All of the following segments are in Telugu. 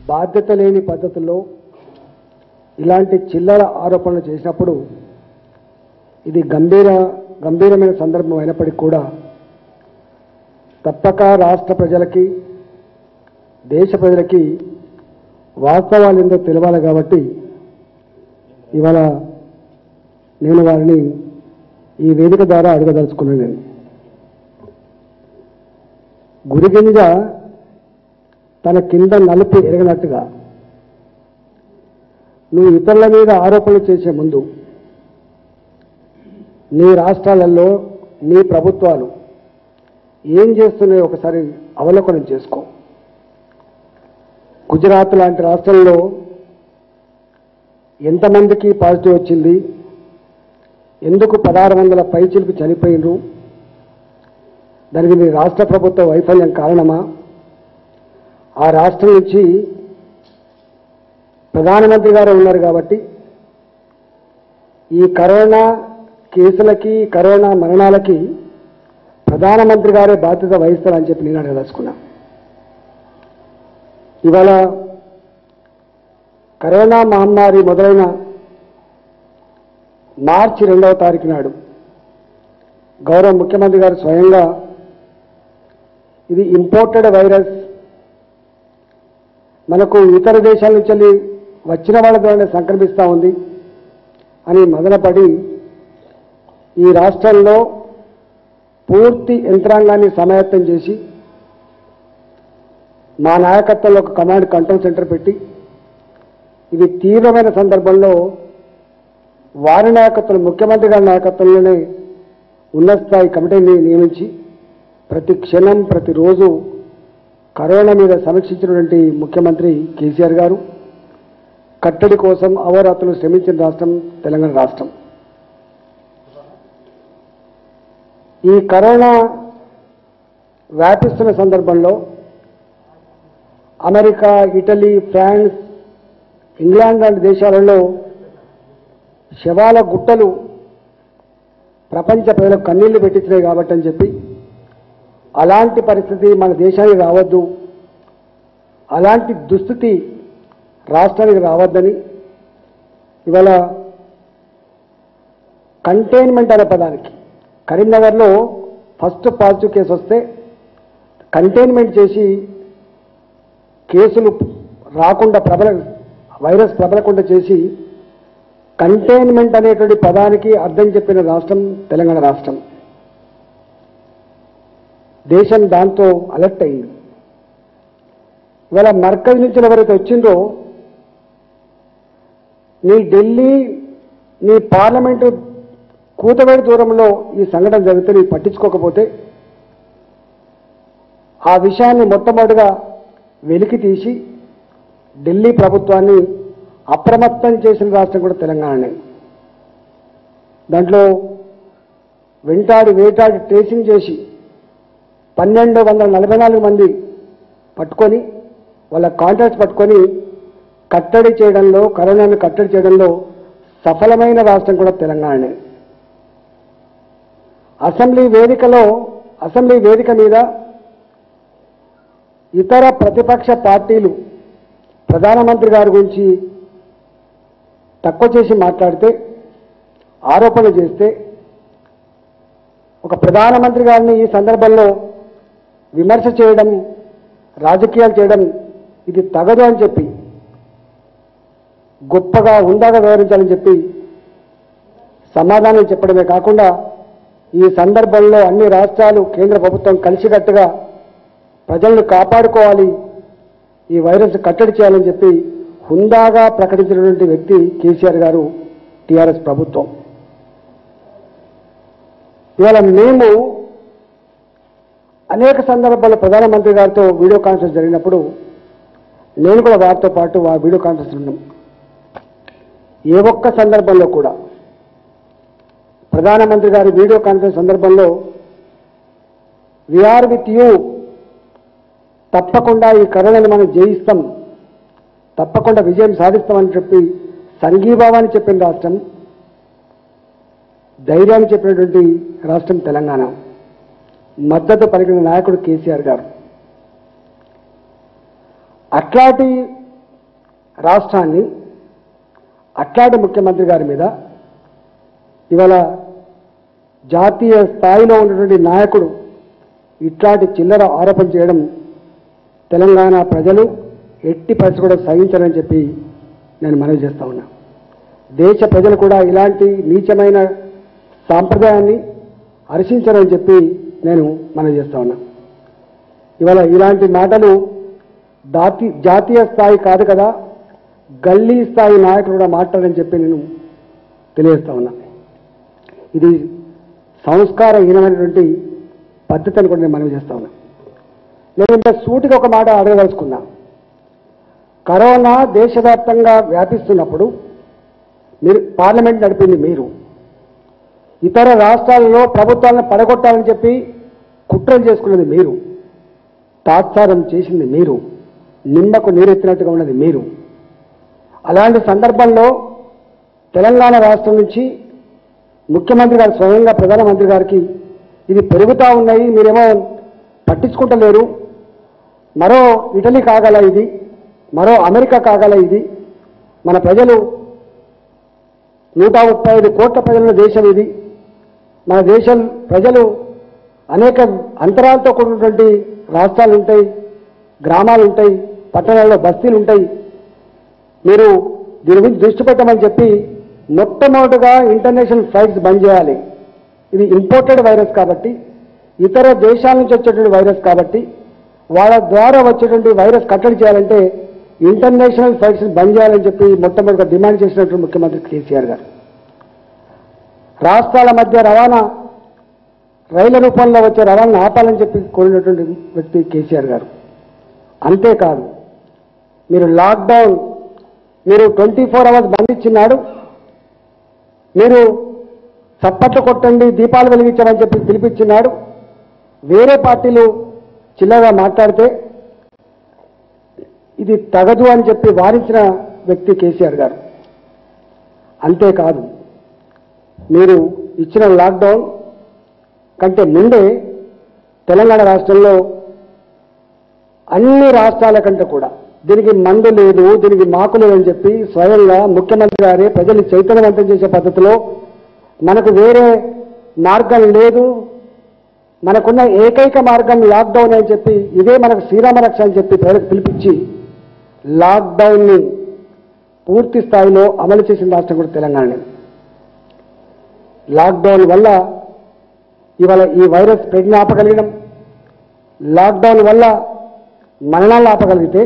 బాధ్యత లేని పద్ధతుల్లో ఇలాంటి చిల్లర ఆరోపణలు చేసినప్పుడు ఇది గంభీర గంభీరమైన సందర్భం అయినప్పటికీ కూడా తప్పక రాష్ట్ర ప్రజలకి దేశ ప్రజలకి వాస్తవాలు ఏందో తెలవాలి కాబట్టి ఇవాళ నేను వారిని ఈ వేదిక ద్వారా అడగదలుచుకున్నాను నేను గురిగింజ తన కింద నలుపు ఎరగనట్టుగా నువ్వు ఇతరుల మీద ఆరోపణలు చేసే ముందు నీ రాష్ట్రాలలో నీ ప్రభుత్వాలు ఏం చేస్తున్నాయో ఒకసారి అవలోకనం చేసుకో గుజరాత్ లాంటి రాష్ట్రంలో ఎంతమందికి పాజిటివ్ వచ్చింది ఎందుకు పదహారు వందల పైచిలకు చనిపోయినరు దానికి మీ రాష్ట్ర ప్రభుత్వ వైఫల్యం కారణమా ఆ రాష్ట్రం నుంచి ప్రధానమంత్రి గారు ఉన్నారు కాబట్టి ఈ కరోనా కేసులకి కరోనా మరణాలకి ప్రధానమంత్రి గారే బాధ్యత వహిస్తారని చెప్పి నేను అడగదలుచుకున్నా ఇవాళ కరోనా మహమ్మారి మొదలైన మార్చి రెండవ తారీఖు నాడు గౌరవ ముఖ్యమంత్రి గారు స్వయంగా ఇది ఇంపోర్టెడ్ వైరస్ మనకు ఇతర దేశాల నుంచి వెళ్ళి వచ్చిన వాళ్ళ ద్వారా సంక్రమిస్తూ ఉంది అని మదనపడి ఈ రాష్ట్రంలో పూర్తి యంత్రాంగాన్ని సమాయత్తం చేసి మా నాయకత్వంలో ఒక కమాండ్ కంట్రోల్ సెంటర్ పెట్టి ఇది తీవ్రమైన సందర్భంలో వారి నాయకత్వం ముఖ్యమంత్రి గారి నాయకత్వంలోనే ఉన్నత స్థాయి కమిటీని నియమించి ప్రతి క్షణం ప్రతిరోజు కరోనా మీద సమీక్షించినటువంటి ముఖ్యమంత్రి కేసీఆర్ గారు కట్టడి కోసం అహోరాత్రులు శ్రమించిన రాష్ట్రం తెలంగాణ రాష్ట్రం ఈ కరోనా వ్యాపిస్తున్న సందర్భంలో అమెరికా ఇటలీ ఫ్రాన్స్ ఇంగ్లాండ్ లాంటి దేశాలలో శవాల గుట్టలు ప్రపంచ ప్రజలకు కన్నీళ్లు పెట్టించినాయి కాబట్టి అని చెప్పి అలాంటి పరిస్థితి మన దేశానికి రావద్దు అలాంటి దుస్థితి రాష్ట్రానికి రావద్దని ఇవాళ కంటైన్మెంట్ అనే పదానికి కరీంనగర్లో ఫస్ట్ పాజిటివ్ కేసు వస్తే కంటైన్మెంట్ చేసి కేసులు రాకుండా ప్రబల వైరస్ ప్రబలకుండా చేసి కంటైన్మెంట్ అనేటువంటి పదానికి అర్థం చెప్పిన రాష్ట్రం తెలంగాణ రాష్ట్రం దేశం దాంతో అలర్ట్ అయింది ఇవాళ మర్కజ్ నుంచి ఎవరైతే వచ్చిందో నీ ఢిల్లీ నీ పార్లమెంటు కూతవేడి దూరంలో ఈ సంఘటన జరిగితే నీ పట్టించుకోకపోతే ఆ విషయాన్ని మొట్టమొదటిగా వెలికి తీసి ఢిల్లీ ప్రభుత్వాన్ని అప్రమత్తం చేసిన రాష్ట్రం కూడా తెలంగాణనే దాంట్లో వెంటాడి వేటాడి ట్రేసింగ్ చేసి పన్నెండు వందల నలభై నాలుగు మంది పట్టుకొని వాళ్ళ కాంట్రాక్ట్స్ పట్టుకొని కట్టడి చేయడంలో కరోనాను కట్టడి చేయడంలో సఫలమైన రాష్ట్రం కూడా తెలంగాణనే అసెంబ్లీ వేదికలో అసెంబ్లీ వేదిక మీద ఇతర ప్రతిపక్ష పార్టీలు ప్రధానమంత్రి గారి గురించి తక్కువ చేసి మాట్లాడితే ఆరోపణ చేస్తే ఒక ప్రధానమంత్రి గారిని ఈ సందర్భంలో విమర్శ చేయడం రాజకీయాలు చేయడం ఇది తగదు అని చెప్పి గొప్పగా ఉందాగా వివరించాలని చెప్పి సమాధానం చెప్పడమే కాకుండా ఈ సందర్భంలో అన్ని రాష్ట్రాలు కేంద్ర ప్రభుత్వం కలిసికట్టుగా ప్రజలను కాపాడుకోవాలి ఈ వైరస్ కట్టడి చేయాలని చెప్పి హుందాగా ప్రకటించినటువంటి వ్యక్తి కేసీఆర్ గారు టీఆర్ఎస్ ప్రభుత్వం ఇవాళ మేము అనేక సందర్భాల్లో ప్రధానమంత్రి గారితో వీడియో కాన్ఫరెన్స్ జరిగినప్పుడు నేను కూడా వారితో పాటు ఆ వీడియో కాన్ఫరెన్స్ ఉన్నాం ఏ ఒక్క సందర్భంలో కూడా ప్రధానమంత్రి గారి వీడియో కాన్ఫరెన్స్ సందర్భంలో వీఆర్ విత్ యూ తప్పకుండా ఈ కరోనాని మనం జయిస్తాం తప్పకుండా విజయం సాధిస్తామని చెప్పి సంఘీభావాన్ని చెప్పిన రాష్ట్రం ధైర్యాన్ని చెప్పినటువంటి రాష్ట్రం తెలంగాణ మద్దతు పలికిన నాయకుడు కేసీఆర్ గారు అట్లాంటి రాష్ట్రాన్ని అట్లాంటి ముఖ్యమంత్రి గారి మీద ఇవాళ జాతీయ స్థాయిలో ఉన్నటువంటి నాయకుడు ఇట్లాంటి చిల్లర ఆరోపణ చేయడం తెలంగాణ ప్రజలు ఎట్టి పరిస్థితి కూడా సహించరని చెప్పి నేను మనవి చేస్తా ఉన్నా దేశ ప్రజలు కూడా ఇలాంటి నీచమైన సాంప్రదాయాన్ని హర్షించరని చెప్పి నేను మనవి చేస్తా ఉన్నా ఇవాళ ఇలాంటి మాటలు దాతి జాతీయ స్థాయి కాదు కదా గల్లీ స్థాయి నాయకుడు కూడా మాట్లాడని చెప్పి నేను తెలియజేస్తా ఉన్నా ఇది సంస్కారహీనమైనటువంటి పద్ధతి అని కూడా నేను మనవి చేస్తా ఉన్నా నేను ఇంత సూటిగా ఒక మాట అడగదలుచుకున్నా కరోనా దేశవ్యాప్తంగా వ్యాపిస్తున్నప్పుడు మీరు పార్లమెంట్ నడిపింది మీరు ఇతర రాష్ట్రాలలో ప్రభుత్వాలను పడగొట్టాలని చెప్పి కుట్రలు చేసుకున్నది మీరు తాత్సారం చేసింది మీరు నిమ్మకు నీరెత్తినట్టుగా ఉన్నది మీరు అలాంటి సందర్భంలో తెలంగాణ రాష్ట్రం నుంచి ముఖ్యమంత్రి గారు స్వయంగా ప్రధానమంత్రి గారికి ఇది పెరుగుతా ఉన్నాయి మీరేమో పట్టించుకుంటలేరు మరో ఇటలీ కాగల ఇది మరో అమెరికా కాగల ఇది మన ప్రజలు నూట ముప్పై ఐదు కోట్ల ప్రజల దేశం ఇది మన దేశం ప్రజలు అనేక అంతరాలతో కూడినటువంటి రాష్ట్రాలు ఉంటాయి గ్రామాలు ఉంటాయి పట్టణాల్లో బస్తీలు ఉంటాయి మీరు దీని గురించి దృష్టి పెట్టమని చెప్పి మొట్టమొదటిగా ఇంటర్నేషనల్ ఫ్లైట్స్ బంద్ చేయాలి ఇది ఇంపోర్టెడ్ వైరస్ కాబట్టి ఇతర దేశాల నుంచి వచ్చేటువంటి వైరస్ కాబట్టి వాళ్ళ ద్వారా వచ్చేటువంటి వైరస్ కట్టడి చేయాలంటే ఇంటర్నేషనల్ ఫ్లైట్స్ బంద్ చేయాలని చెప్పి మొట్టమొదటిగా డిమాండ్ చేసినటువంటి ముఖ్యమంత్రి కేసీఆర్ గారు రాష్ట్రాల మధ్య రవాణా రైళ్ల రూపంలో వచ్చే రవాణాను ఆపాలని చెప్పి కోరినటువంటి వ్యక్తి కేసీఆర్ గారు అంతేకాదు మీరు లాక్డౌన్ మీరు ట్వంటీ ఫోర్ అవర్స్ బంద్ ఇచ్చినాడు మీరు చప్పట్లు కొట్టండి దీపాలు వెలిగించమని చెప్పి పిలిపించినాడు వేరే పార్టీలు చిన్నగా మాట్లాడితే ఇది తగదు అని చెప్పి వారించిన వ్యక్తి కేసీఆర్ గారు అంతేకాదు మీరు ఇచ్చిన లాక్డౌన్ కంటే ముందే తెలంగాణ రాష్ట్రంలో అన్ని రాష్ట్రాల కంటే కూడా దీనికి మందు లేదు దీనికి మాకు లేదని చెప్పి స్వయంగా ముఖ్యమంత్రి గారే ప్రజల్ని చైతన్యవంతం చేసే పద్ధతిలో మనకు వేరే మార్గం లేదు మనకున్న ఏకైక మార్గం లాక్డౌన్ అని చెప్పి ఇదే మనకు శ్రీరామ రక్ష అని చెప్పి ప్రజలకు పిలిపించి లాక్డౌన్ని పూర్తి స్థాయిలో అమలు చేసిన రాష్ట్రం కూడా తెలంగాణనే లాక్డౌన్ వల్ల ఇవాళ ఈ వైరస్ స్ప్రెడ్ని ఆపగలిగడం లాక్డౌన్ వల్ల మరణాలు ఆపగలిగితే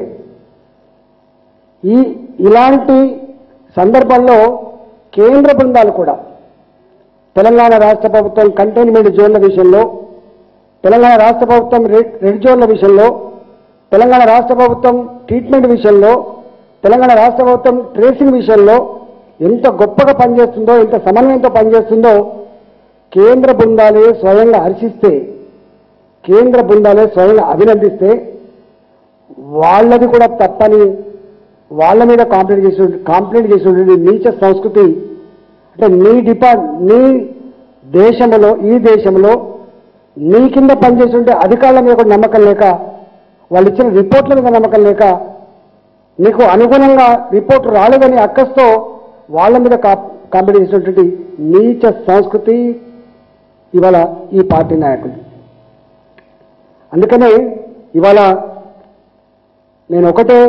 ఈ ఇలాంటి సందర్భంలో కేంద్ర బృందాలు కూడా తెలంగాణ రాష్ట్ర ప్రభుత్వం కంటైన్మెంట్ జోన్ల విషయంలో తెలంగాణ రాష్ట్ర ప్రభుత్వం రెడ్ రెడ్ జోన్ల విషయంలో తెలంగాణ రాష్ట్ర ప్రభుత్వం ట్రీట్మెంట్ విషయంలో తెలంగాణ రాష్ట్ర ప్రభుత్వం ట్రేసింగ్ విషయంలో ఎంత గొప్పగా పనిచేస్తుందో ఎంత సమన్వయంతో పనిచేస్తుందో కేంద్ర బృందాలే స్వయంగా హర్షిస్తే కేంద్ర బృందాలే స్వయంగా అభినందిస్తే వాళ్ళది కూడా తప్పని వాళ్ళ మీద కాంప్లైంట్ చేసి కాంప్లైంట్ చేసినటువంటి నీచ సంస్కృతి అంటే నీ డిపార్ట్ నీ దేశంలో ఈ దేశంలో నీ కింద పనిచేస్తుంటే అధికారుల మీద కూడా నమ్మకం లేక వాళ్ళు ఇచ్చిన రిపోర్ట్ల మీద నమ్మకం లేక నీకు అనుగుణంగా రిపోర్ట్ రాలేదని అక్కస్తో వాళ్ళ మీద కాంప్లైంట్ చేసినటువంటి నీచ సంస్కృతి ఇవాళ ఈ పార్టీ నాయకులు అందుకనే ఇవాళ నేను ఒకటే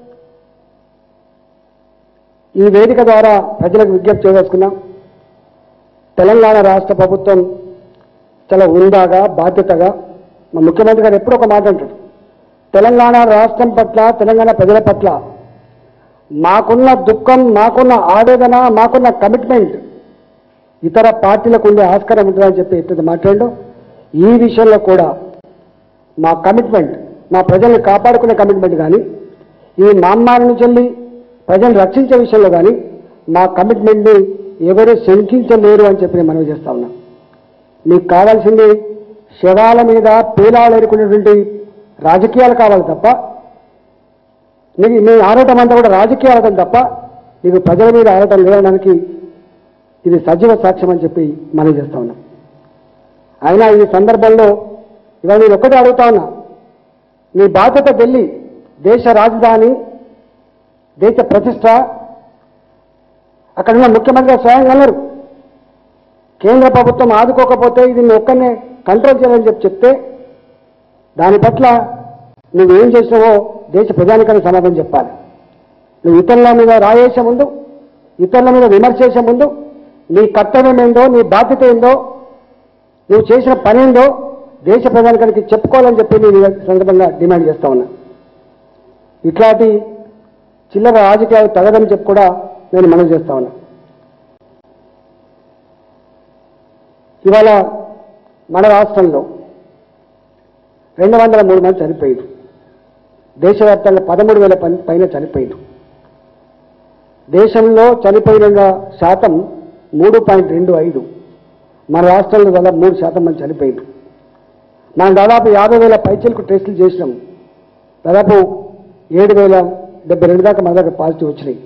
ఈ వేదిక ద్వారా ప్రజలకు విజ్ఞప్తి చేయదలుచుకున్నాం తెలంగాణ రాష్ట్ర ప్రభుత్వం చాలా ఉందాగా బాధ్యతగా మా ముఖ్యమంత్రి గారు ఎప్పుడు ఒక మాట అంటాడు తెలంగాణ రాష్ట్రం పట్ల తెలంగాణ ప్రజల పట్ల మాకున్న దుఃఖం మాకున్న ఆవేదన మాకున్న కమిట్మెంట్ ఇతర పార్టీలకు ఉండే ఆస్కారం ఉంటుందని చెప్పి ఎప్పుడు మాట్లాడు ఈ విషయంలో కూడా మా కమిట్మెంట్ మా ప్రజల్ని కాపాడుకునే కమిట్మెంట్ కానీ ఈ మామ్మారి నుంచి వెళ్ళి ప్రజల్ని రక్షించే విషయంలో కానీ మా కమిట్మెంట్ని ఎవరు శంకించలేరు అని చెప్పి నేను మనవి చేస్తా ఉన్నా మీకు కావాల్సింది శవాల మీద పేలాలు ఎరుకునేటువంటి రాజకీయాలు కావాలి తప్ప మీకు మీ ఆడటం అంతా కూడా రాజకీయ ఆడటం తప్ప మీకు ప్రజల మీద ఆడటం లేదనడానికి ఇది సజీవ సాక్ష్యం అని చెప్పి మనం చేస్తా ఉన్నాం అయినా ఈ సందర్భంలో ఇవాళ నేను ఒక్కటే అడుగుతా ఉన్నా మీ బాధ్యత ఢిల్లీ దేశ రాజధాని దేశ ప్రతిష్ట అక్కడ ఉన్న ముఖ్యమంత్రి గారు స్వయంగా అన్నారు కేంద్ర ప్రభుత్వం ఆదుకోకపోతే ఇది నువ్వు ఒక్కనే కంట్రోల్ చేయాలని చెప్పి చెప్తే దాని పట్ల నువ్వేం చేసినావో దేశ ప్రజానికానికి సమాధానం చెప్పాలి నువ్వు ఇతరుల మీద రాయేసే ముందు ఇతరుల మీద విమర్శ చేసే ముందు నీ కర్తవ్యం ఏందో నీ బాధ్యత ఏందో నువ్వు చేసిన పని ఏందో దేశ ప్రజానికానికి చెప్పుకోవాలని చెప్పి నేను ఈ సందర్భంగా డిమాండ్ చేస్తా ఉన్నా ఇట్లాంటి చిల్లర రాజకీయాలు తగదని చెప్పి కూడా నేను మనవి చేస్తా ఉన్నా ఇవాళ మన రాష్ట్రంలో రెండు వందల మూడు మంది చనిపోయారు దేశవ్యాప్తంగా పదమూడు వేల పం- పైన చనిపోయారు దేశంలో చనిపోయిన శాతం మూడు పాయింట్ రెండు ఐదు మన రాష్ట్రంలో దాదాపు మూడు శాతం మంది చనిపోయారు మనం దాదాపు యాభై వేల పైచలకు టెస్టులు చేసినాం దాదాపు ఏడు వేల డెబ్బై రెండు దాకా మన దగ్గర పాజిటివ్ వచ్చినాయి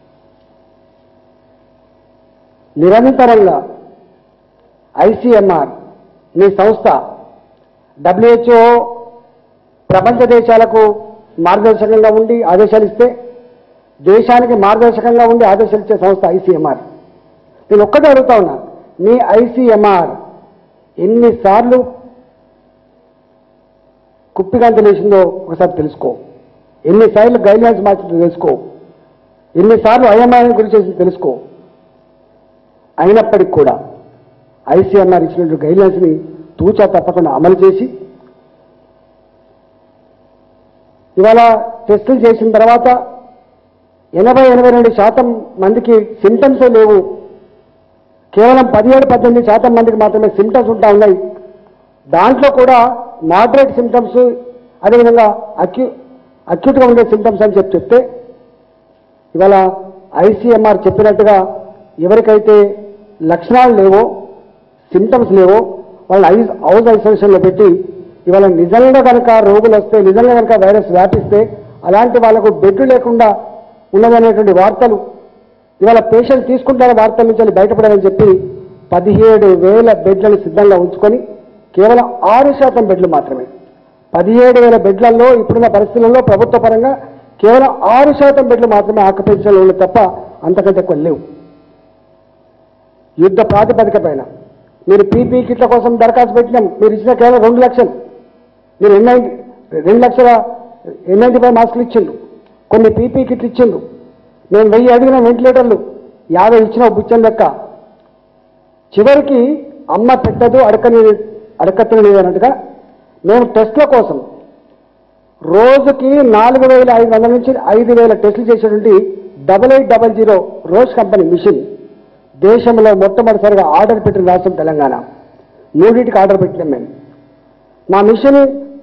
నిరంతరంగా ఐసీఎంఆర్ మీ సంస్థ డబ్ల్యూహెచ్ఓ ప్రపంచ దేశాలకు మార్గదర్శకంగా ఉండి ఆదేశాలు ఇస్తే దేశానికి మార్గదర్శకంగా ఉండి ఆదేశాలు ఇచ్చే సంస్థ ఐసీఎంఆర్ నేను ఒక్కటే అడుగుతా ఉన్నా మీ ఐసీఎంఆర్ ఎన్నిసార్లు కుప్పిగంత లేచిందో ఒకసారి తెలుసుకో ఎన్నిసార్లు గైడ్లైన్స్ మార్చిందో తెలుసుకో ఎన్నిసార్లు అయమాయం గురి చేసిందో తెలుసుకో అయినప్పటికీ కూడా ఐసీఎంఆర్ ఇచ్చినటువంటి గైడ్లైన్స్ని తూచా తప్పకుండా అమలు చేసి ఇవాళ టెస్టులు చేసిన తర్వాత ఎనభై ఎనభై రెండు శాతం మందికి సిమ్టమ్స్ లేవు కేవలం పదిహేడు పద్దెనిమిది శాతం మందికి మాత్రమే సిమ్టమ్స్ ఉంటా ఉన్నాయి దాంట్లో కూడా మోడరేట్ సిమ్టమ్స్ అదేవిధంగా అక్యూ అక్యూట్గా ఉండే సిమ్టమ్స్ అని చెప్పి చెప్తే ఇవాళ ఐసీఎంఆర్ చెప్పినట్టుగా ఎవరికైతే లక్షణాలు లేవో సిమ్టమ్స్ లేవో వాళ్ళని ఐ హౌస్ ఐసోలేషన్లో పెట్టి ఇవాళ నిజంగా కనుక రోగులు వస్తే నిజంగా కనుక వైరస్ వ్యాపిస్తే అలాంటి వాళ్ళకు బెడ్ లేకుండా ఉన్నదనేటువంటి వార్తలు ఇవాళ పేషెంట్ తీసుకుంటున్న వార్తల నుంచి వెళ్ళి బయటపడాలని చెప్పి పదిహేడు వేల బెడ్లను సిద్ధంగా ఉంచుకొని కేవలం ఆరు శాతం బెడ్లు మాత్రమే పదిహేడు వేల బెడ్లలో ఇప్పుడున్న పరిస్థితులలో ప్రభుత్వ పరంగా కేవలం ఆరు శాతం బెడ్లు మాత్రమే ఆక్యుపెన్షన్లో ఉన్నాయి తప్ప అంతకంటే ఎక్కువ లేవు యుద్ధ ప్రాతిపదిక పైన మీరు పీపీ కిట్ల కోసం దరఖాస్తు పెట్టినాం మీరు ఇచ్చిన కేవలం రెండు లక్షలు మీరు ఎన్ రెండు లక్షల ఎన్ నైంటీ ఫైవ్ మాస్కులు ఇచ్చిండు కొన్ని పీపీ కిట్లు ఇచ్చిండు మేము వెయ్యి అడిగిన వెంటిలేటర్లు యాభై ఇచ్చిన బుచ్చం లెక్క చివరికి అమ్మ పెట్టదు అడకని అడకత్తని అన్నట్టుగా మేము టెస్ట్ల కోసం రోజుకి నాలుగు వేల ఐదు వందల నుంచి ఐదు వేల టెస్టులు చేసేటువంటి double eight double zero Roche company machine దేశంలో మొట్టమొదటిసారిగా ఆర్డర్ పెట్టిన రాష్ట్రం తెలంగాణ మూడింటికి ఆర్డర్ పెట్టినాం మేము మా మిషన్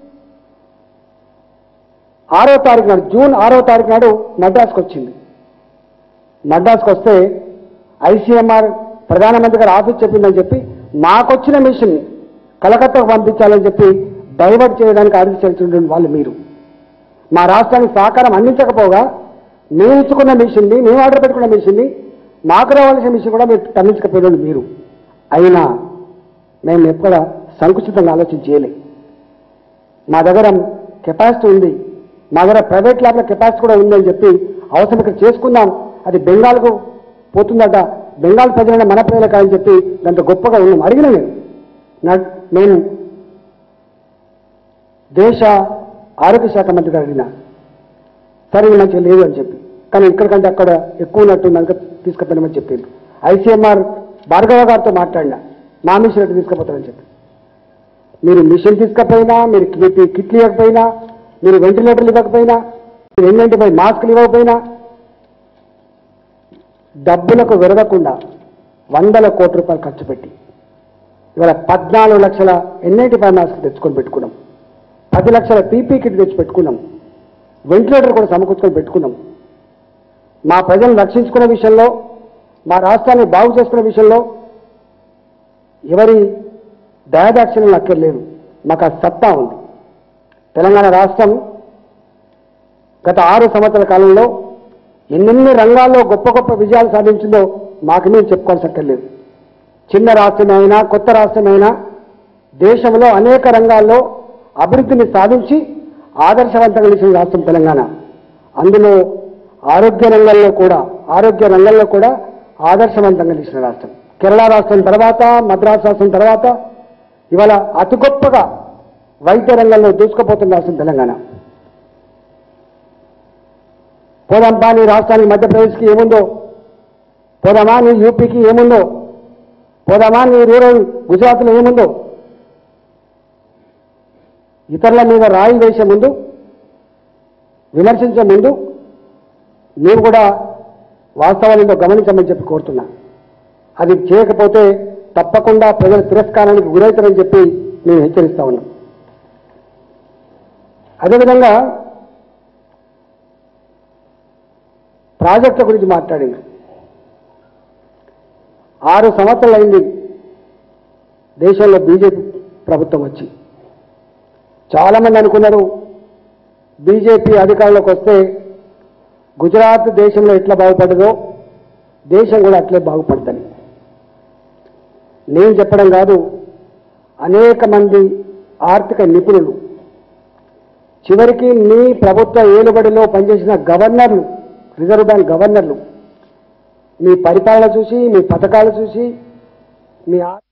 ఆరో తారీఖు నాడు జూన్ ఆరో తారీఖు నాడు మద్రాసుకు వచ్చింది మద్రాసుకు వస్తే ఐసీఎంఆర్ ప్రధానమంత్రి గారు ఆఫీస్ చెప్పిందని చెప్పి మాకొచ్చిన మిషన్ కలకత్తాకు పంపించాలని చెప్పి డైవర్ట్ చేయడానికి ఆదేశించినటువంటి వాళ్ళు మీరు మా రాష్ట్రానికి సహకారం అందించకపోగా మేము ఇచ్చుకున్న మిషన్ని మేము ఆర్డర్ పెట్టుకున్న మిషన్ని మాకు రావాల్సిన మిషన్ కూడా మీరు తరలించకపోయిన మీరు అయినా మేము ఎక్కడ సంకుచితంగా ఆలోచన చేయలేదు మా దగ్గర కెపాసిటీ ఉంది మా దగ్గర ప్రైవేట్ ల్యాబ్ల కెపాసిటీ కూడా ఉందని చెప్పి అవసరం ఇక్కడ చేసుకుందాం అది బెంగాల్కు పోతుందట బెంగాల్ ప్రజలైన మన ప్రజలు కాదని చెప్పి దాంతో గొప్పగా ఉన్నాం అడిగిన నేను నా- నేను దేశ ఆరోగ్య శాఖ మంత్రి గారు అడిగిన సరే ఇది మంచిగా లేదు అని చెప్పి కానీ ఇక్కడికంటే అక్కడ ఎక్కువ ఉన్నట్టు కనుక తీసుకుపోయినామని చెప్పింది ఐసీఎంఆర్ భార్గవ గారితో మాట్లాడినా మా మిషన్ ఎట్లా తీసుకుపోతారని చెప్పి మీరు మిషన్ తీసుకపోయినా మీరు కిట్ కిట్లు ఇవ్వకపోయినా మీరు వెంటిలేటర్లు ఇవ్వకపోయినా మీరు ఎన్నింటి పై మాస్కులు ఇవ్వకపోయినా డబ్బులకు విరగకుండా వందల కోట్ల రూపాయలు ఖర్చు పెట్టి ఇవాళ పద్నాలుగు లక్షల ఎన్ఐటి ఫైవ్ మాస్క్ తెచ్చుకొని పెట్టుకున్నాం పది లక్షల పీపీ కిట్ తెచ్చి పెట్టుకున్నాం వెంటిలేటర్ కూడా సమకూర్చుకొని పెట్టుకున్నాం మా ప్రజలను రక్షించుకునే విషయంలో మా రాష్ట్రాన్ని బాగు చేసుకునే విషయంలో ఎవరి దయాదాక్షిణ్యం అక్కర్లేదు మాకు ఆ సత్తా ఉంది తెలంగాణ రాష్ట్రం గత ఆరు సంవత్సరాల కాలంలో ఎన్నెన్ని రంగాల్లో గొప్ప గొప్ప విజయాలు సాధించిందో మాకు మేము చెప్పుకోవాల్సి అక్కర్లేదు చిన్న రాష్ట్రమైనా కొత్త రాష్ట్రమైనా దేశంలో అనేక రంగాల్లో అభివృద్ధిని సాధించి ఆదర్శవంతంగా నిలిచిన రాష్ట్రం తెలంగాణ అందులో ఆరోగ్య రంగంలో కూడా ఆరోగ్య రంగంలో కూడా ఆదర్శవంతంగా నిలిచిన రాష్ట్రం కేరళ రాష్ట్రం తర్వాత మద్రాసు రాష్ట్రం తర్వాత ఇవాళ అతి గొప్పగా వైద్య రంగంలో దూసుకుపోతున్న రాష్ట్రం తెలంగాణ పోదాంపా నీ రాష్ట్రానికి మధ్యప్రదేశ్కి ఏముందో పోదామా నీ యూపీకి ఏముందో పోదామా నీ రూరల్ గుజరాత్లో ఏముందో ఇతరుల మీద రాయి వేసే ముందు విమర్శించే ముందు మీరు కూడా వాస్తవాలను గమనించమని చెప్పి కోరుతున్నా అది చేయకపోతే తప్పకుండా ప్రజల తిరస్కారానికి గురవుతారని చెప్పి నేను హెచ్చరిస్తా ఉన్నాం అదేవిధంగా ప్రాజెక్టుల గురించి మాట్లాడింది ఆరు సంవత్సరాలు అయింది దేశంలో బీజేపీ ప్రభుత్వం వచ్చి చాలామంది అనుకున్నారు బీజేపీ అధికారంలోకి వస్తే గుజరాత్ దేశంలో ఎట్లా బాగుపడదో దేశం కూడా అట్లే బాగుపడుతుంది నేను చెప్పడం కాదు అనేక మంది ఆర్థిక నిపుణులు చివరికి మీ ప్రభుత్వ ఏలుబడిలో పనిచేసిన గవర్నర్లు రిజర్వ్ బ్యాంక్ గవర్నర్లు మీ పరిపాలన చూసి మీ పథకాలు చూసి మీ ఆ-